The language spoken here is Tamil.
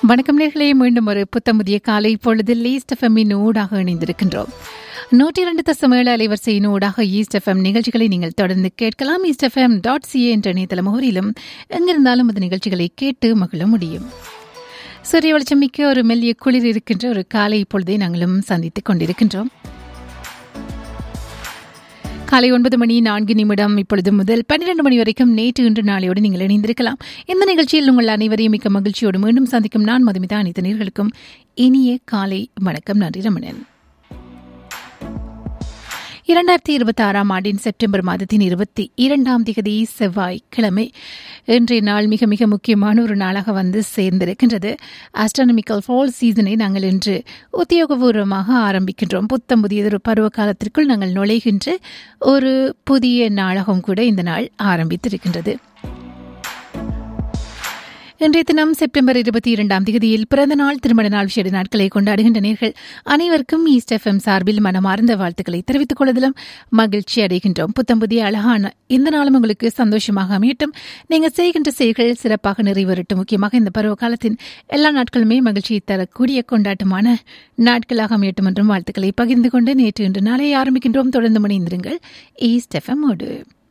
வணக்கம் நேர்களே மீண்டும் ஒரு புத்தமுதிய காலை பொழுதில் ஈஸ்ட் எஃப்எம்மின் ஊடாக இணைந்திருக்கின்றோம் நூற்றி இரண்டு தசம் ஏழு அலைவரிசையின் ஊடாக ஈஸ்ட் எஃப்எம் நிகழ்ச்சிகளை நீங்கள் தொடர்ந்து கேட்கலாம் ஈஸ்ட் எஃப்எம் டாட் சிஏ என்ற இணையதள முகவரியிலும் எங்கிருந்தாலும் அந்த நிகழ்ச்சிகளை கேட்டு மகிழ முடியும் சூரிய வெளிச்சம் மிக்க ஒரு மெல்லிய குளிர் இருக்கின்ற ஒரு காலை பொழுதை நாங்களும் சந்தித்துக் கொண்டிருக்கின்றோம் காலை ஒன்பது மணி நான்கு நிமிடம் இப்பொழுது முதல் பன்னிரண்டு மணி வரைக்கும் நேற்று இன்று நாளையோடு நீங்கள் இணைந்திருக்கலாம் இந்த நிகழ்ச்சியில் உங்கள் அனைவரையும் மிக்க மகிழ்ச்சியோடு மீண்டும் சந்திக்கும் நான் மதுமிதா அனைத்து நேர்களுக்கும் இனிய காலை வணக்கம் நன்றி ரமணன் இரண்டாயிரத்தி இருபத்தி ஆறாம் ஆண்டின் செப்டம்பர் மாதத்தின் இருபத்தி இரண்டாம் திகதி செவ்வாய் கிழமை இன்றைய நாள் மிக மிக முக்கியமான ஒரு நாளாக வந்து சேர்ந்திருக்கின்றது ஆஸ்ட்ரானமிக்கல் ஃபால் சீசனை நாங்கள் இன்று உத்தியோகபூர்வமாக ஆரம்பிக்கின்றோம் புத்தம் புதியதொரு பருவ காலத்திற்குள் நாங்கள் நுழைகின்ற ஒரு புதிய நாளாகவும் கூட இந்த நாள் ஆரம்பித்திருக்கின்றது இன்றைய தினம் செப்டம்பர் இருபத்தி இரண்டாம் தேதியில் பிறந்த நாள் திருமண நாள் விசேட நாட்களை கொண்டாடுகின்ற நேர்கள் அனைவருக்கும் ஈஸ்ட் எஃப்எம் சார்பில் மனமார்ந்த வாழ்த்துக்களை தெரிவித்துக் கொள்வதிலும் மகிழ்ச்சி அடைகின்றோம் புத்தம் புதிய அழகான இந்த நாளும் உங்களுக்கு சந்தோஷமாக அமையட்டும் நீங்கள் செய்கின்ற செயல்கள் சிறப்பாக நிறைவேறட்டும் முக்கியமாக இந்த பருவ காலத்தின் எல்லா நாட்களுமே மகிழ்ச்சியை தரக்கூடிய கொண்டாட்டமான நாட்களாக அமையட்டும் என்றும் வாழ்த்துக்களை பகிர்ந்து கொண்டு நேற்று இன்று நாளை ஆரம்பிக்கின்றோம் தொடர்ந்து மணிந்திருங்கள் ஈஸ்ட் எஃப்எம் ஓடு